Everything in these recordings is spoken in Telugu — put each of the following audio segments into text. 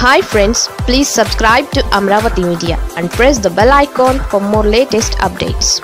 hi friends please subscribe to Amaravati media and press the bell icon for more latest updates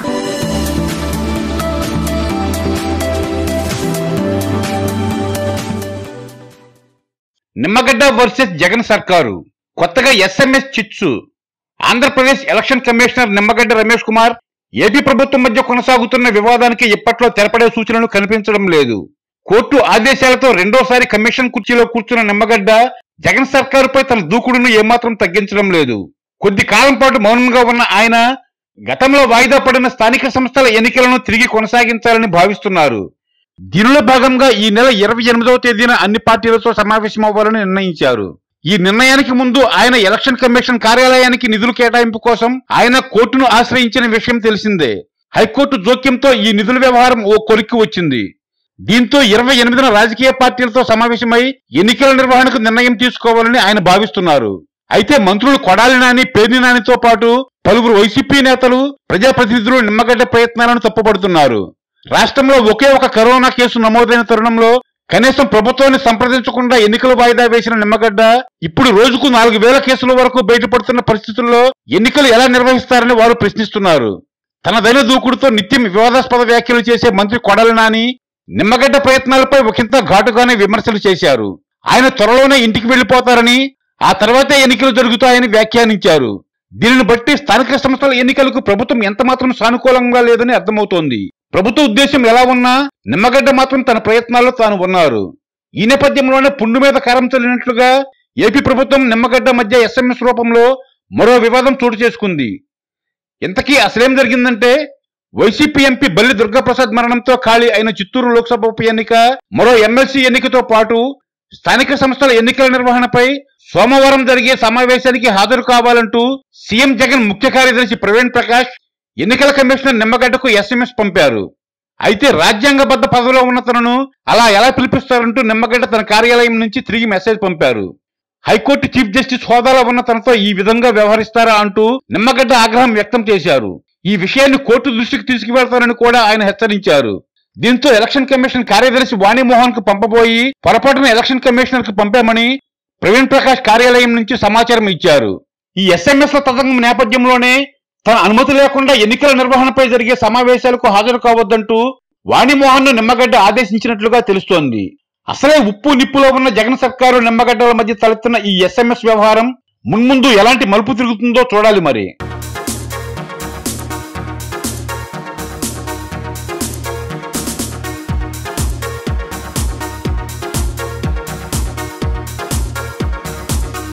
Nimmagadda versus Jagan సర్కారు కొత్తగా SMS chits Andhra Pradesh election commissioner Nimmagadda Ramesh Kumar AP ప్రభుత్వం మధ్య కొనసాగుతున్న వివాదానికి ఇప్పట్లో తెరపడే సూచనలు కనిపించడం లేదు కోర్టు ఆదేశాలతో రెండోసారి కమిషన్ కుర్చీలో కూర్చున్న నిమ్మగడ్డ జగన్ సర్కారుపై తన దూకుడును ఏమాత్రం తగ్గించడం లేదు కొద్ది కాలం పాటు మౌనంగా ఉన్న ఆయన గతంలో వాయిదా పడిన స్థానిక సంస్థల ఎన్నికలను తిరిగి కొనసాగించాలని భావిస్తున్నారు దీనిలో భాగంగా ఈ నెల ఇరవై ఎనిమిదవ తేదీన అన్ని పార్టీలతో సమావేశం అవ్వాలని నిర్ణయించారు ఈ నిర్ణయానికి ముందు ఆయన ఎలక్షన్ కమిషన్ కార్యాలయానికి నిధుల కేటాయింపు కోసం ఆయన కోర్టును ఆశ్రయించిన విషయం తెలిసిందే హైకోర్టు జోక్యంతో ఈ నిధుల వ్యవహారం ఓ కొలిక్కి వచ్చింది దీంతో ఇరవై ఎనిమిదిన రాజకీయ పార్టీలతో సమావేశమై ఎన్నికల నిర్వహణకు నిర్ణయం తీసుకోవాలని ఆయన భావిస్తున్నారు అయితే మంత్రులు కొడాలి నాని పేర్ని నానితో పాటు పలువురు వైసీపీ నేతలు ప్రజాప్రతినిధులు నిమ్మగడ్డ ప్రయత్నాలను తప్పుపడుతున్నారు రాష్ట్రంలో ఒకే ఒక కరోనా కేసు నమోదైన తరుణంలో కనీసం ప్రభుత్వాన్ని సంప్రదించకుండా ఎన్నికలు వాయిదా వేసిన నిమ్మగడ్డ ఇప్పుడు రోజుకు నాలుగు వేల కేసుల వరకు బయటపడుతున్న పరిస్థితుల్లో ఎన్నికలు ఎలా నిర్వహిస్తారని వారు ప్రశ్నిస్తున్నారు తనదైన దూకుడుతో నిత్యం వివాదాస్పద వ్యాఖ్యలు చేసే మంత్రి కొడాలి నాని నిమ్మగడ్డ ప్రయత్నాలపై ఒకంత ఘాటుగానే విమర్శలు చేశారు ఆయన త్వరలోనే ఇంటికి వెళ్లిపోతారని ఆ తర్వాతే ఎన్నికలు జరుగుతాయని వ్యాఖ్యానించారు దీనిని బట్టి స్థానిక సంస్థల ఎన్నికలకు ప్రభుత్వం ఎంత మాత్రం సానుకూలంగా లేదని అర్థమవుతోంది ప్రభుత్వ ఉద్దేశం ఎలా ఉన్నా నిమ్మగడ్డ మాత్రం తన ప్రయత్నాల్లో తాను ఉన్నారు ఈ నేపథ్యంలోనే పుండు మీద కారం చల్లినట్లుగా ఏపీ ప్రభుత్వం నిమ్మగడ్డ మధ్య ఎస్ఎంఎస్ రూపంలో మరో వివాదం చోటు చేసుకుంది ఇంతకీ అసలేం జరిగిందంటే వైసీపీ ఎంపీ బల్లి దుర్గాప్రసాద్ మరణంతో ఖాళీ అయిన చిత్తూరు లోక్సభ ఉప ఎన్నిక మరో ఎమ్మెల్సీ ఎన్నికతో పాటు స్థానిక సంస్థల ఎన్నికల నిర్వహణపై సోమవారం జరిగే సమావేశానికి హాజరు కావాలంటూ సీఎం జగన్ ముఖ్య కార్యదర్శి ప్రవీణ్ ప్రకాష్ ఎన్నికల కమిషనర్ నిమ్మగడ్డకు ఎస్ఎంఎస్ పంపారు అయితే రాజ్యాంగబద్ధ పదవిలో ఉన్న తనను అలా ఎలా పిలిపిస్తారంటూ నిమ్మగడ్డ తన కార్యాలయం నుంచి తిరిగి మెసేజ్ పంపారు హైకోర్టు చీఫ్ జస్టిస్ హోదాలో ఉన్న తనతో ఈ విధంగా వ్యవహరిస్తారా అంటూ నిమ్మగడ్డ ఆగ్రహం వ్యక్తం చేశారు ఈ విషయాన్ని కోర్టు దృష్టికి తీసుకువెళ్తారని కూడా ఆయన హెచ్చరించారు దీంతో ఎలక్షన్ కమిషన్ కార్యదర్శి వాణిమోహన్ కు పంపబోయి పొరపాటున ఎలక్షన్ కమిషనర్ కు పంపామని ప్రవీణ్ ప్రకాష్ కార్యాలయం నుంచి సమాచారం ఇచ్చారు ఈ ఎస్ఎంఎస్ ల తతంగం నేపథ్యంలోనే తన అనుమతి లేకుండా ఎన్నికల నిర్వహణపై జరిగే సమావేశాలకు హాజరు కావద్దంటూ వాణిమోహన్ ను నిమ్మగడ్డ ఆదేశించినట్లుగా తెలుస్తోంది అసలే ఉప్పు నిప్పులో ఉన్న జగన్ సర్కారు నిమ్మగడ్డల మధ్య తలెత్తున్న ఈ ఎస్ఎంఎస్ వ్యవహారం మున్ముందు ఎలాంటి మలుపు తిరుగుతుందో చూడాలి మరి